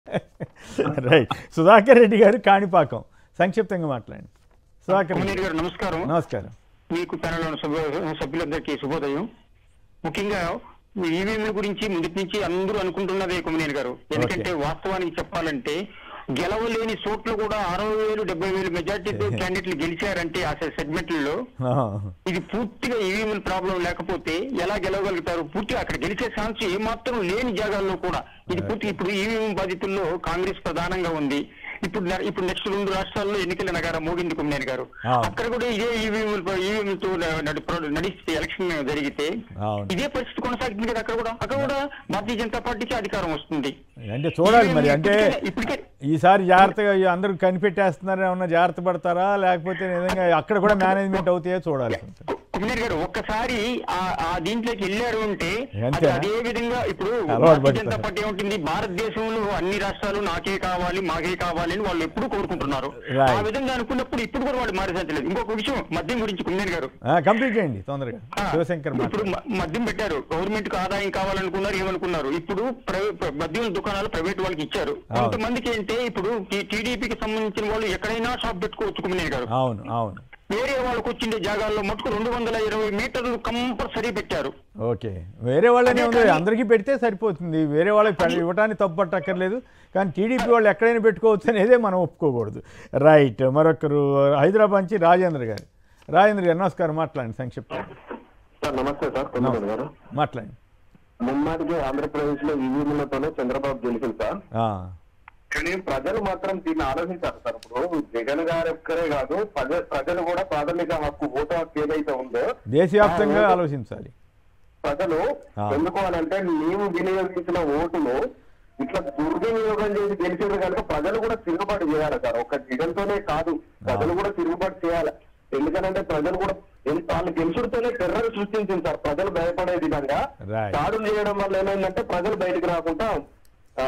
Right Sudhakar Reddy గారు కాణిపాకం సంక్షిప్తంగా మాట్లాడండి సుధాకర్ రెడ్డి అమ్మనీరు గారు నమస్కారం నమస్కారం మీకు ప్యానల్ సభ్యులందరికీ శుభోదయం ముఖ్యంగా ఈవీఎంల గురించి మొదటి నుంచి అందరూ అనుకుంటున్నదే కుమ్మనేని గారు ఎందుకంటే వాస్తవానికి చెప్పాలంటే గెలవలేని చోట్ల కూడా అరవై వేలు డెబ్బై వేలు మెజార్టీతో క్యాండిడేట్లు గెలిచారంటే ఆ సెగ్మెంట్లలో ఆ, ఇది పూర్తిగా ఈవీఎం ప్రాబ్లం లేకపోతే ఎలా గెలవగలుగుతారు పూర్తిగా అక్కడ గెలిచే ఛాన్స్ ఏమాత్రం లేని జాగాల్లో కూడా ఇది పూర్తి ఇప్పుడు ఈవీఎం బాధితుల్లో కాంగ్రెస్ ప్రధానంగా ఉంది ఇప్పుడు న- ఇప్పుడు నెక్స్ట్ రెండు రాష్ట్రాల్లో ఎన్నికల నగార మోగింది కుమ్మనేని గారు ఆ. అక్కడ కూడా ఇదే ఈవీఎం ఈవీఎం తో నడి- ప్రో- నడిస్తే ఎలక్షన్ జరిగితే అవును ఇదే పరిస్థితి కొనసాగుతుంది కదా అక్కడ కూడా అక్కడ కూడా భారతీయ జనతా పార్టీకి అధికారం వస్తుంది అంటే చూడాలి మరి అంటే ఇప్పటికే- ఇప్పటికే ఈసారి జాగ్రత్తగా ఈ అందరూ కనిపెట్టేస్తున్నారా ఏమన్నా జాగ్రత్త పడతారా లేకపోతే నిజంగా అక్కడ కూడా మేనేజ్మెంట్ అవుతాయో చూడాలి కుమ్మేర్ గారు ఒక్కసారి ఆ- ఆ దీంట్లోకి వెళ్ళారు అంటే అంతే. అది అదే విధంగా ఇప్పుడు అలవాటు భారతీయ పడతారు. జనతా పార్టీ ఏముంటుంది భారతదేశంలో అన్ని రాష్ట్రాలు నాకే కావాలి మాకే కావాలి అని వాళ్ళు ఎప్పుడు కోరుకుంటున్నారు Right. ఆ విధంగా అనుకున్నప్పుడు ఇప్పుడు కూడా వాళ్ళు మారేసలేదు ఇంకొక విషయం మద్యం గురించి కుమ్మేర్ గారు కంప్లీట్ చేయండి తొందరగా ఆ, శివశంకర్ ఇప్పుడు మాట్లాడు మ- మద్యం పెట్టారు గవర్నమెంట్ కు ఆదాయం కావాలనుకున్నారు ఏమనుకున్నారు ఇప్పుడు ప్రైవే- ప్ర- మద్యం దుకాణాలు ప్రైవేట్ వాళ్ళకి ఇచ్చారు అవును. కొంతమందికి ఏంటి ఇప్పుడు టీడీపీకి సంబంధించిన వాళ్ళు ఎక్కడైనా షాప్ పెట్టుకోవచ్చు కుమ్మేర్ గారు అవును అవును వేరే వాళ్ళకు వచ్చిండే జాగాల్లో మటుకు రెండు వందల ఇరవై మీటర్లు కంపల్సరీ పెట్టారు ఓకే వేరే వాళ్ళనే అదే ఉంది కానీ- అందరికీ పెడితే సరిపోతుంది వేరే వాళ్ళకి పె- ఇవ్వటానికి తప్పు పట్టక్కర్లేదు కానీ టీడీపీ వాళ్ళు ఎక్కడైనా పెట్టుకోవచ్చు అనేదే మనం ఒప్పుకోకూడదు రైట్ మరొకరు హైదరాబాద్ నుంచి రాజేంద్ర గారు రాజేంద్ర గారు నమస్కారం మాట్లాడండి సంక్షిప్తం సార్ నమస్తే సార్ కొందరు గారు మాట్లాడండి ముమ్మాటికి ఆంధ్రప్రదేశ్ లో ఈవీఎంలతోనే చంద్రబాబు గెలిచింది సార్ ఆ, కానీ ప్రజలు మాత్రం దీన్ని ఆలోచించారు సార్ ఇప్పుడు జగన్ గారు ఒక్కరే కాదు ప్రజ- ప్రజలు కూడా ప్రాథమిక హక్కు ఓటు హక్కు ఏదైతే ఉందో దేశవ్యాప్తంగా ఆ ఓటు- ఆలోచించాలి ప్రజలు ఆ. ఎందుకు అని అంటే నీవు వినియోగించిన ఓటును ఇట్లా దుర్వినియోగం చేసి గెలిచేది కనుక ప్రజలు కూడా తిరుగుబాటు చేయాలి సార్ ఒక జగన్ తోనే కాదు ప్రజలు కూడా తిరుగుబాటు చేయాలి ఎందుకనంటే ప్రజలు కూడా ఎంత- వాళ్ళు గెలుచుడితోనే టెర్రర్ సృష్టించింది సార్ ప్రజలు భయపడే విధంగా Right. దాడులు చేయడం వల్ల ఏమైందంటే ప్రజలు బయటకు రాకుండా ఆ,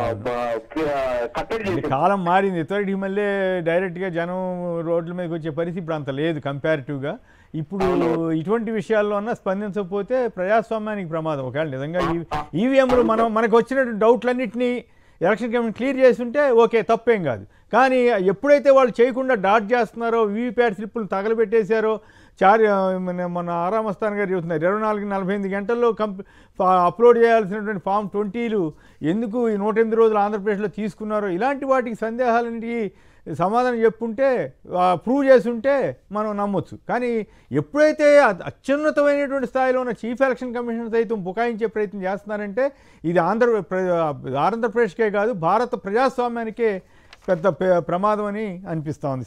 బ- కట్టడి ఇది చేసింది కాలం మారింది ఇతరుడికి మళ్ళీ డైరెక్ట్గా జనం రోడ్ల మీదకి వచ్చే పరిస్థితి ఇప్పుడు అంత లేదు కంపారిటివ్గా ఇప్పుడు ఇటువంటి విషయాల్లో అన్నా స్పందించకపోతే ప్రజాస్వామ్యానికి ప్రమాదం ఒకవేళ నిజంగా ఈ ఈవీఎంలు మనం మనకు వచ్చినటువంటి డౌట్లన్నింటినీ ఎలక్షన్ కమిషన్ క్లియర్ చేస్తుంటే ఓకే తప్పేం కాదు కానీ ఎప్పుడైతే వాళ్ళు చేయకుండా డాట్ చేస్తున్నారో వీవీప్యాట్ స్లిప్పులు తగలబెట్టేశారో చార్ మన మన ఆరామస్థాన్ గారు చెబుతున్నారు ఇరవై నాలుగు నలభై ఎనిమిది గంటల్లో కంప్ ఫా- అప్లోడ్ చేయాల్సినటువంటి ఫామ్ ట్వంటీలు ఎందుకు ఈ నూట ఎనిమిది రోజులు ఆంధ్రప్రదేశ్లో తీసుకున్నారో ఇలాంటి వాటికి సందేహాలన్నిటికీ సమాధానం చెప్పుంటే ప్రూవ్ చేసుంటే మనం నమ్మొచ్చు కానీ ఎప్పుడైతే అ- అత్యున్నతమైనటువంటి స్థాయిలో ఉన్న చీఫ్ ఎలక్షన్ కమిషన్ సైతం బుకాయించే ప్రయత్నం చేస్తున్నారంటే ఇది ఆంధ్ర ప్ర- ఆంధ్రప్రదేశ్కే కాదు భారత ప్రజాస్వామ్యానికే పెద్ద పె- ప్రమాదం అని అనిపిస్తోంది